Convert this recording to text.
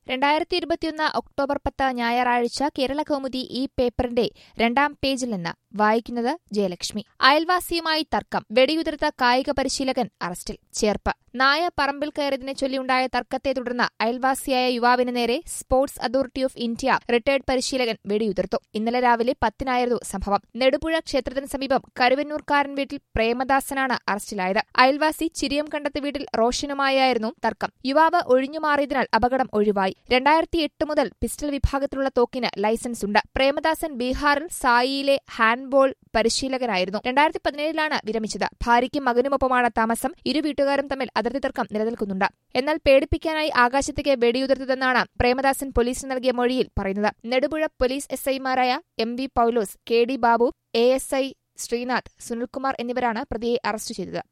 രണ്ടായിരത്തി ഇരുപത്തിയൊന്ന് ഒക്ടോബർ പത്ത് ഞായറാഴ്ച കേരള കൗമുദി ഈ പേപ്പറിന്റെ രണ്ടാം പേജിൽ നിന്ന് വായിക്കുന്നത് ജയലക്ഷ്മി അയൽവാസിയുമായി തർക്കം വെടിയുതിർത്ത കായിക പരിശീലകൻ അറസ്റ്റിൽ ചേർപ്പ് നായ പറമ്പിൽ കയറിയതിനെ ചൊല്ലിയുണ്ടായ തർക്കത്തെ തുടർന്ന് അയൽവാസിയായ യുവാവിന് നേരെ sports authority of India retired പരിശീലകൻ വെടിയുതിർത്തു ഇന്നലെ രാവിലെ പത്തിനായിരുന്നു സംഭവം നെടുപുഴ ക്ഷേത്രത്തിന് സമീപം കരുവന്നൂർക്കാരൻ വീട്ടിൽ പ്രേമദാസനാണ് അറസ്റ്റിലായത് അയൽവാസി ചിരിയം കണ്ടത്ത് വീട്ടിൽ റോഷനുമായായിരുന്നു തർക്കം യുവാവ് ഒഴിഞ്ഞുമാറിയതിനാൽ അപകടം ഒഴിവായി രണ്ടായിരത്തി എട്ട് മുതൽ പിസ്റ്റൾ വിഭാഗത്തിലുള്ള തോക്കിന് ലൈസൻസ് ഉണ്ട് പ്രേമദാസൻ ബീഹാറിൽ സായിയിലെ ഹാൻഡ്ബോൾ പരിശീലകനായിരുന്നു രണ്ടായിരത്തി പതിനേഴിലാണ് വിരമിച്ചത് ഭാര്യയ്ക്കും മകനുമൊപ്പമാണ് താമസം ഇരു വീട്ടുകാരും തമ്മിൽ അതിർത്തി തർക്കം നിലനിൽക്കുന്നുണ്ട് എന്നാൽ പേടിപ്പിക്കാനായി ആകാശത്തേക്ക് വെടിയുതിർത്തതെന്നാണ് പ്രേമദാസൻ പോലീസിന് നൽകിയ മൊഴിയിൽ പറയുന്നത് നെടുപുഴ പോലീസ് എസ് ഐമാരായ M V Paulose K D Babu A S I Sreenath Sunilkumar എന്നിവരാണ് പ്രതിയെ അറസ്റ്റ് ചെയ്തത്